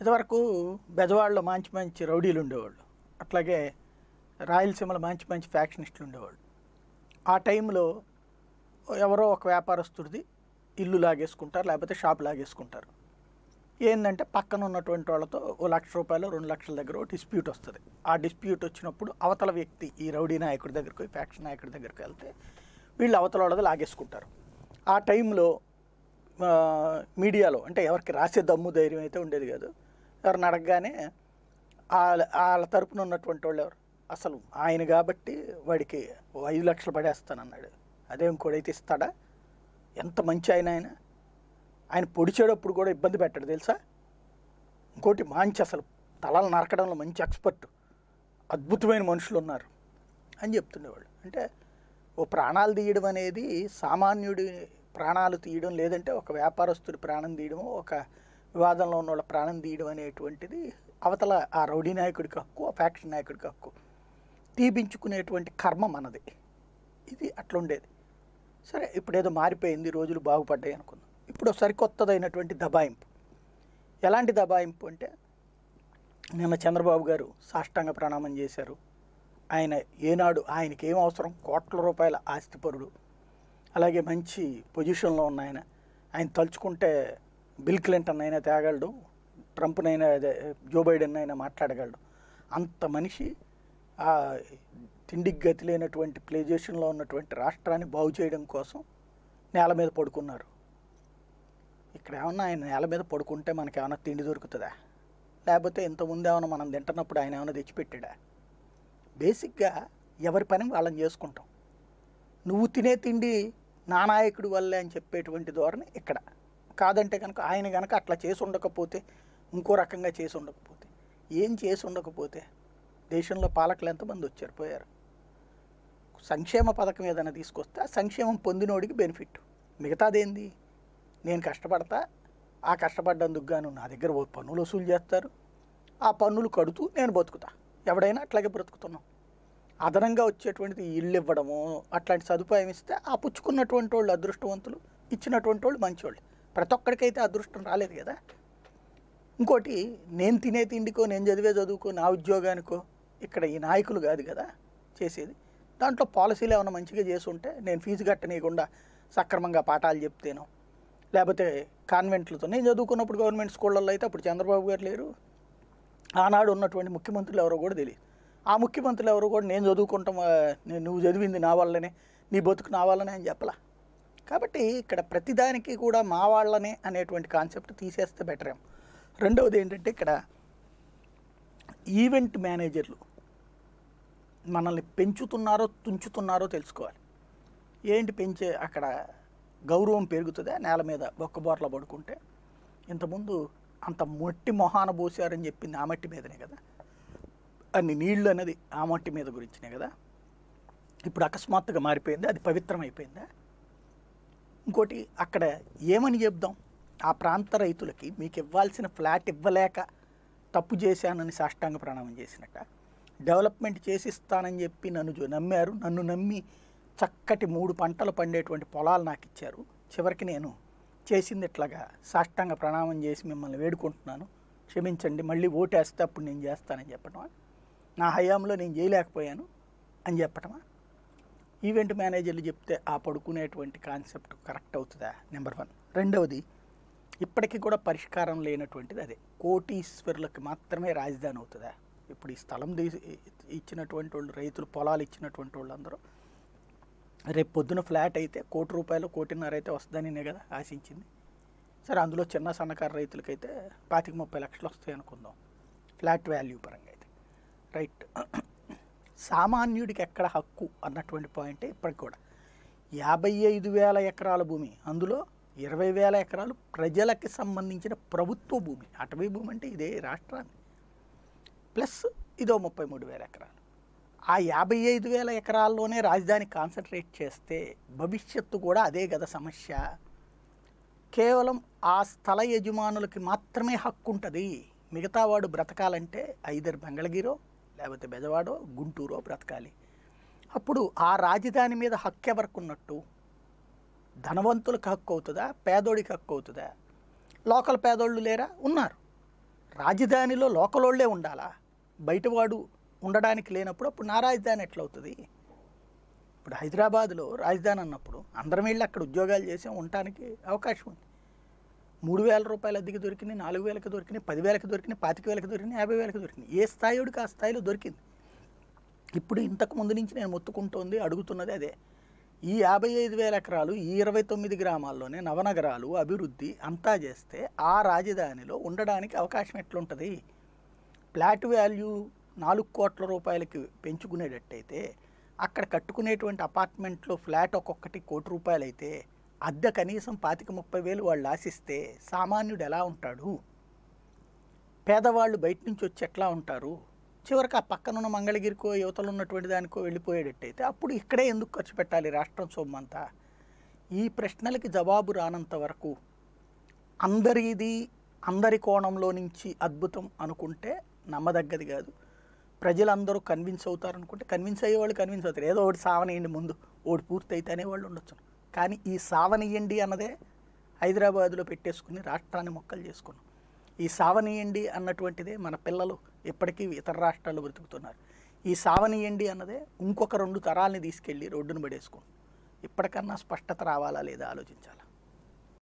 ఇదివరకు బెజవాడలో మంచి మంచి రౌడీలు ఉండేవాళ్ళు అట్లాగే రాయలసీమలో మంచి మంచి ఫ్యాక్షనిస్టులు ఉండేవాళ్ళు ఆ టైంలో ఎవరో ఒక వ్యాపారస్తుడిది ఇల్లు లాగేసుకుంటారు లేకపోతే షాప్ లాగేసుకుంటారు ఏంటంటే పక్కన ఉన్నటువంటి వాళ్ళతో ఓ లక్ష రూపాయలు రెండు లక్షల దగ్గర ఓ డిస్ప్యూట్ వస్తుంది ఆ డిస్ప్యూట్ వచ్చినప్పుడు అవతల వ్యక్తి ఈ రౌడీ నాయకుడి దగ్గరికి ఫ్యాక్షన్ నాయకుడి దగ్గరికి వెళ్తే వీళ్ళు అవతల వాళ్ళది లాగేసుకుంటారు ఆ టైంలో ఆ, మీడియాలో అంటే ఎవరికి రాసే దమ్ము ధైర్యం అయితే ఉండేది కాదు ఎవరిని అడగగానే వాళ్ళ వాళ్ళ తరపున ఉన్నటువంటి వాళ్ళు ఎవరు అసలు ఆయన కాబట్టి వాడికి ఓ ఐదు లక్షలు పడేస్తానన్నాడు అదే ఇంకోడైతే ఇస్తాడా ఎంత మంచి ఆయన ఆయన ఆయన పొడిచేటప్పుడు కూడా ఇబ్బంది పెట్టాడు తెలుసా ఇంకోటి మంచి అసలు తలలు నరకడంలో మంచి ఎక్స్పర్ట్ అద్భుతమైన మనుషులు ఉన్నారు అని చెప్తుండేవాళ్ళు అంటే ఓ ప్రాణాలు తీయడం అనేది సామాన్యుడి ప్రాణాలు తీయడం లేదంటే ఒక వ్యాపారస్తుడి ప్రాణం తీయడము ఒక వివాదంలో ఉన్న వాళ్ళ ప్రాణం తీయడం అనేటువంటిది అవతల ఆ రౌడీ నాయకుడికి హక్కు ఆ ఫ్యాక్షన్ నాయకుడికి హక్కు తీపించుకునేటువంటి కర్మ మనది ఇది అట్లుండేది సరే ఇప్పుడు ఏదో మారిపోయింది రోజులు బాగుపడ్డాయి అనుకుందాం ఇప్పుడు సరికొత్తదైనటువంటి దబాయింపు ఎలాంటి దబాయింపు అంటే నిన్న చంద్రబాబు గారు సాష్టాంగ ప్రణామం చేశారు ఆయన ఏనాడు ఆయనకి ఏం అవసరం కోట్ల రూపాయల ఆస్తిపరుడు అలాగే మంచి పొజిషన్లో ఉన్న ఆయన ఆయన తలుచుకుంటే బిల్ క్లింటన్ అయినా తేగలడు ట్రంప్నైనా అదే జో బైడెన్ అయినా మాట్లాడగలడు అంత మనిషి ఆ తిండికి గతి లేనటువంటి ప్లేజేషన్లో ఉన్నటువంటి రాష్ట్రాన్ని బాగు చేయడం కోసం నేల మీద పడుకున్నారు ఇక్కడ ఏమన్నా ఆయన నేల మీద పడుకుంటే మనకి ఏమైనా తిండి దొరుకుతుందా లేకపోతే ఇంతకుముందు ఏమైనా మనం తింటున్నప్పుడు ఆయన ఏమైనా తెచ్చిపెట్టాడా బేసిక్గా ఎవరి పని వాళ్ళని చేసుకుంటాం నువ్వు తినే తిండి నా నాయకుడి వల్లే అని చెప్పేటువంటి ధోరణి ఇక్కడ కాదంటే కనుక ఆయన కనుక అట్లా చేసి ఉండకపోతే ఇంకో రకంగా చేసి ఉండకపోతే ఏం చేసి ఉండకపోతే దేశంలో పాలకులు ఎంతమంది వచ్చారు పోయారు సంక్షేమ పథకం ఏదైనా తీసుకొస్తే ఆ సంక్షేమం పొందినోడికి బెనిఫిట్ మిగతాదేంది నేను కష్టపడతా ఆ కష్టపడ్డందుకు గాను నా దగ్గర ఓ పన్నులు వసూలు చేస్తారు ఆ పన్నులు కడుతూ నేను బతుకుతా ఎవడైనా అట్లాగే బ్రతుకుతున్నాం అదనంగా వచ్చేటువంటిది ఇల్లు ఇవ్వడము అట్లాంటి సదుపాయం ఇస్తే ఆ పుచ్చుకున్నటువంటి వాళ్ళు అదృష్టవంతులు ఇచ్చినటువంటి వాళ్ళు మంచివాళ్ళు ప్రతి ఒక్కడికైతే అదృష్టం రాలేదు కదా ఇంకోటి నేను తినే తిండికో నేను చదివే చదువుకో నా ఉద్యోగానికో ఇక్కడ ఈ నాయకులు కాదు కదా చేసేది దాంట్లో పాలసీలు ఏమైనా మంచిగా చేసి ఉంటే నేను ఫీజు కట్టనీయకుండా సక్రమంగా పాఠాలు చెప్తేనో లేకపోతే కాన్వెంట్లతో నేను చదువుకున్నప్పుడు గవర్నమెంట్ స్కూళ్ళల్లో అయితే అప్పుడు చంద్రబాబు గారు లేరు ఆనాడు ఉన్నటువంటి ముఖ్యమంత్రులు ఎవరో కూడా తెలియదు ఆ ముఖ్యమంత్రులు ఎవరో కూడా నేను చదువుకుంటాం ఆ, నేను నువ్వు చదివింది నా వల్లనే నీ బతుకు నా వల్లనే అని చెప్పలా కాబట్టి ఇక్కడ ప్రతిదానికి కూడా మా వాళ్ళనే అనేటువంటి కాన్సెప్ట్ తీసేస్తే బెటర్ ఏమో రెండవది ఏంటంటే ఇక్కడ ఈవెంట్ మేనేజర్లు మనల్ని పెంచుతున్నారో తుంచుతున్నారో తెలుసుకోవాలి ఏంటి పెంచే అక్కడ గౌరవం పెరుగుతుందా నేల మీద ఒక్క బోర్ల పడుకుంటే ఇంతకుముందు అంత మట్టి మొహాన పోసారని చెప్పింది ఆ మట్టి మీదనే కదా అన్ని నీళ్ళు అనేది ఆ మట్టి మీద గురించినే కదా ఇప్పుడు అకస్మాత్తుగా మారిపోయింది అది పవిత్రమైపోయిందా ఇంకోటి అక్కడ ఏమని చెప్దాం ఆ ప్రాంత రైతులకి మీకు ఇవ్వాల్సిన ఫ్లాట్ ఇవ్వలేక తప్పు చేశానని సాష్టాంగ ప్రణామం చేసినట్ట డెవలప్మెంట్ చేసిస్తానని చెప్పి నన్ను జో- నమ్మారు నన్ను నమ్మి చక్కటి మూడు పంటలు పండేటువంటి పొలాలు నాకు ఇచ్చారు చివరికి నేను చేసింది ఇట్లాగా సాష్టాంగ ప్రణామం చేసి మిమ్మల్ని వేడుకుంటున్నాను క్షమించండి మళ్ళీ ఓటేస్తే అప్పుడు నేను చేస్తానని చెప్పటమా నా హయాంలో నేను చేయలేకపోయాను అని చెప్పటమా ఈవెంట్ మేనేజర్లు చెప్తే ఆ పడుకునేటువంటి కాన్సెప్ట్ కరెక్ట్ అవుతుందా నెంబర్ వన్ రెండవది ఇప్పటికీ కూడా పరిష్కారం లేనటువంటిది అదే కోటీశ్వరులకు మాత్రమే రాజధాని అవుతుందా ఇప్పుడు ఈ స్థలం తీసి ఇచ్చినటువంటి వాళ్ళు రైతులు పొలాలు ఇచ్చినటువంటి వాళ్ళందరూ రేపు పొద్దున ఫ్లాట్ అయితే కోటి రూపాయలు కోటిన్నర అయితే వస్తుందని కదా ఆశించింది సరే అందులో చిన్న సన్నకారు రైతులకైతే పాతిక ముప్పై లక్షలు వస్తాయి అనుకుందాం ఫ్లాట్ వాల్యూ పరంగా అయితే రైట్ సామాన్యుడికి ఎక్కడ హక్కు అన్నటువంటి పాయింటే ఇప్పటికి కూడా యాభై ఐదు వేల ఎకరాల భూమి అందులో ఇరవై వేల ఎకరాలు ప్రజలకి సంబంధించిన ప్రభుత్వ భూమి అటవీ భూమి అంటే ఇదే రాష్ట్రాన్ని ప్లస్ ఇదో ముప్పై మూడు వేల ఎకరాలు ఆ యాభై ఐదు వేల ఎకరాల్లోనే రాజధాని కాన్సన్ట్రేట్ చేస్తే భవిష్యత్తు కూడా అదే కదా సమస్య కేవలం ఆ స్థల యజమానులకి మాత్రమే హక్కు ఉంటుంది మిగతా వాడు బ్రతకాలంటే ఐదర్ బెంగళగిరో లేకపోతే బెజవాడో గుంటూరో బ్రతకాలి అప్పుడు ఆ రాజధాని మీద హక్కు ఎవరికి ఉన్నట్టు ధనవంతులకు హక్కు అవుతుందా పేదోడికి హక్కు అవుతుందా లోకల్ పేదోళ్ళు లేరా ఉన్నారు రాజధానిలో లోకలోళ్ళే ఉండాలా బయటవాడు ఉండడానికి లేనప్పుడు అప్పుడు నా రాజధాని ఎట్లవుతుంది ఇప్పుడు హైదరాబాద్లో రాజధాని అన్నప్పుడు అందరం వెళ్ళి అక్కడ ఉద్యోగాలు చేసి ఉండటానికి అవకాశం ఉంది మూడు వేల రూపాయల అద్దెకి దొరికినాయి నాలుగు వేలకు దొరికినాయి పదివేలకు దొరికినాయి పాతిక వేలకు దొరికినాయి యాభై వేలకు దొరికినాయి ఏ స్థాయిడికి ఆ స్థాయిలో దొరికింది ఇప్పుడు ఇంతకు ముందు నుంచి నేను మొత్తుకుంటోంది అడుగుతున్నది అదే ఈ యాభై ఐదు వేల ఎకరాలు ఈ ఇరవై తొమ్మిది గ్రామాల్లోనే నవనగరాలు అభివృద్ధి అంతా చేస్తే ఆ రాజధానిలో ఉండడానికి అవకాశం ఎట్లుంటుంది ఫ్లాట్ వాల్యూ నాలుగు కోట్ల రూపాయలకి పెంచుకునేటట్టయితే అక్కడ కట్టుకునేటువంటి అపార్ట్మెంట్లో ఫ్లాట్ ఒక్కొక్కటి కోటి రూపాయలు అయితే అద్దె కనీసం పాతిక ముప్పై వేలు వాళ్ళు ఆశిస్తే సామాన్యుడు ఎలా ఉంటాడు పేదవాళ్ళు బయట నుంచి వచ్చి ఎట్లా ఉంటారు చివరికి ఆ పక్కనున్న మంగళగిరికో యువతలు ఉన్నటువంటి దానికో వెళ్ళిపోయేటట్టయితే అప్పుడు ఇక్కడే ఎందుకు ఖర్చు పెట్టాలి రాష్ట్రం సొమ్మంతా ఈ ప్రశ్నలకి జవాబు రానంత వరకు అందరిది అందరి కోణంలో నుంచి అద్భుతం అనుకుంటే నమ్మదగ్గది కాదు ప్రజలందరూ కన్విన్స్ అవుతారు అనుకుంటే కన్విన్స్ అయ్యేవాళ్ళు కన్విన్స్ అవుతారు ఏదో ఒకటి సావనియండి ముందు ఒకటి పూర్తి అయితే అనేవాళ్ళు ఉండొచ్చు కానీ ఈ సావనియండి అన్నదే హైదరాబాద్లో పెట్టేసుకుని రాష్ట్రాన్ని మొక్కలు చేసుకున్నాం ఈ సావనీయండి అన్నటువంటిదే మన పిల్లలు ఎప్పటికీ ఇతర రాష్ట్రాల్లో బ్రతుకుతున్నారు ఈ సావనీయండి అన్నదే ఇంకొక రెండు తరాలని తీసుకెళ్ళి రోడ్డును పడేసుకున్నాం ఇప్పటికన్నా స్పష్టత రావాలా లేదా ఆలోచించాలి